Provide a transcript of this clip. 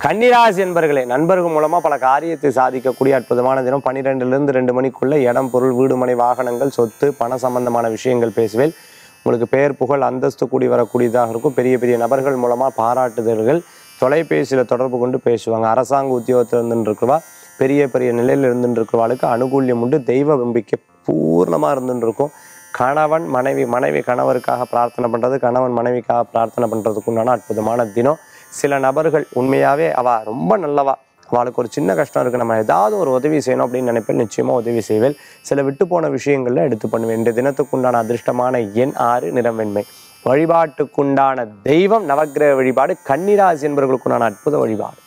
கன்னிராசி என்பர்களே நண்பர்கள் மூலமா பல காரியத்தை சாதிக்கக்கூடிய அற்புதமான தினம் பன்னிரெண்டுலேருந்து ரெண்டு மணிக்குள்ள இடம் பொருள் வீடு மனை வாகனங்கள் சொத்து பண சம்பந்தமான விஷயங்கள் பேசுவேல் உங்களுக்கு பெயர் புகழ் அந்தஸ்து கூடி வரக்கூடியதாக இருக்கும் பெரிய பெரிய நபர்கள் மூலமா பாராட்டுதல்கள் தொலைபேசியில் தொடர்பு கொண்டு பேசுவாங்க அரசாங்க உத்தியோகத்தில் இருந்துட்டு இருக்கிறவா பெரிய பெரிய நிலையில் இருந்துட்டு இருக்கிறவாளுக்கு அனுகூல்யம் உண்டு தெய்வ நம்பிக்கை பூர்ணமாக இருந்துட்டு இருக்கும் கணவன் மனைவி மனைவி கணவருக்காக பிரார்த்தனை பண்ணுறது கணவன் மனைவிக்காக பிரார்த்தனை பண்ணுறதுக்கு உண்டான அற்புதமான தினம் சில நபர்கள் உண்மையாகவே அவ ரொம்ப நல்லவா அவளுக்கு ஒரு சின்ன கஷ்டம் இருக்குது நம்ம ஏதாவது ஒரு உதவி செய்யணும் அப்படின்னு நினைப்பேன் நிச்சயமாக உதவி செய்வேன் சில விட்டு போன விஷயங்களில் எடுத்து பண்ணுவேன் இந்த தினத்துக்குண்டான அதிர்ஷ்டமான எண் ஆறு நிறம் வெண்மை வழிபாட்டுக்குண்டான தெய்வம் நவக்கிரக வழிபாடு கன்னிராசி என்பவர்களுக்குண்டான அற்புத வழிபாடு